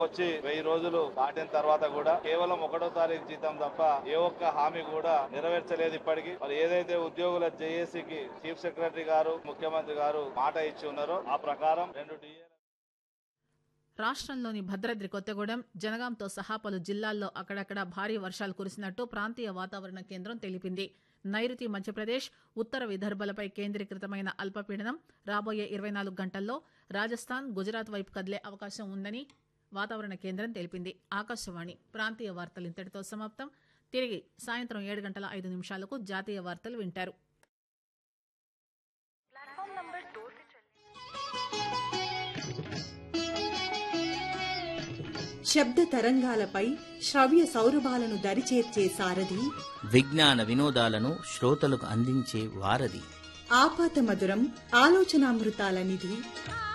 వచ్చి వెయ్యి రోజులు దాటిన తర్వాత కూడా కేవలం ఒకటో తారీఖు జీతం తప్ప ఏ ఒక్క హామీ కూడా నెరవేర్చలేదు ఇప్పటికీ మరి ఏదైతే ఉద్యోగుల జేఏసీకి చీఫ్ సెక్రటరీ గారు ముఖ్యమంత్రి గారు మాట ఇచ్చి ఉన్నారో ఆ ప్రకారం రెండు డిఏ రాష్ట్రంలోని భద్రాద్రి కొత్తగూడెం జనగాంతో సహా పలు జిల్లాల్లో అక్కడక్కడ భారీ వర్షాలు కురిసినట్టు ప్రాంతీయ వాతావరణ కేంద్రం తెలిపింది నైరుతి మధ్యప్రదేశ్ ఉత్తర విదర్భలపై కేంద్రీకృతమైన అల్పపీడనం రాబోయే ఇరవై నాలుగు గంటల్లో రాజస్థాన్ గుజరాత్ వైపు కదిలే అవకాశం ఉందని వాతావరణ కేంద్రం తెలిపింది ఆకాశవాణి ప్రాంతీయ వార్తలు ఇంతటితో సమాప్తం తిరిగి సాయంత్రం ఏడు గంటల ఐదు నిమిషాలకు జాతీయ వార్తలు వింటారు प्लेटफॉर्म नंबर दो से चलने శబ్ద తరంగాలపై శ్రవ్య సౌరభాలను దరిచేర్చే సారథి విజ్ఞాన వినోదాలను శ్రోతలకు అందించే వారధి ఆపాత మధురం ఆలోచనామృతాల నిధి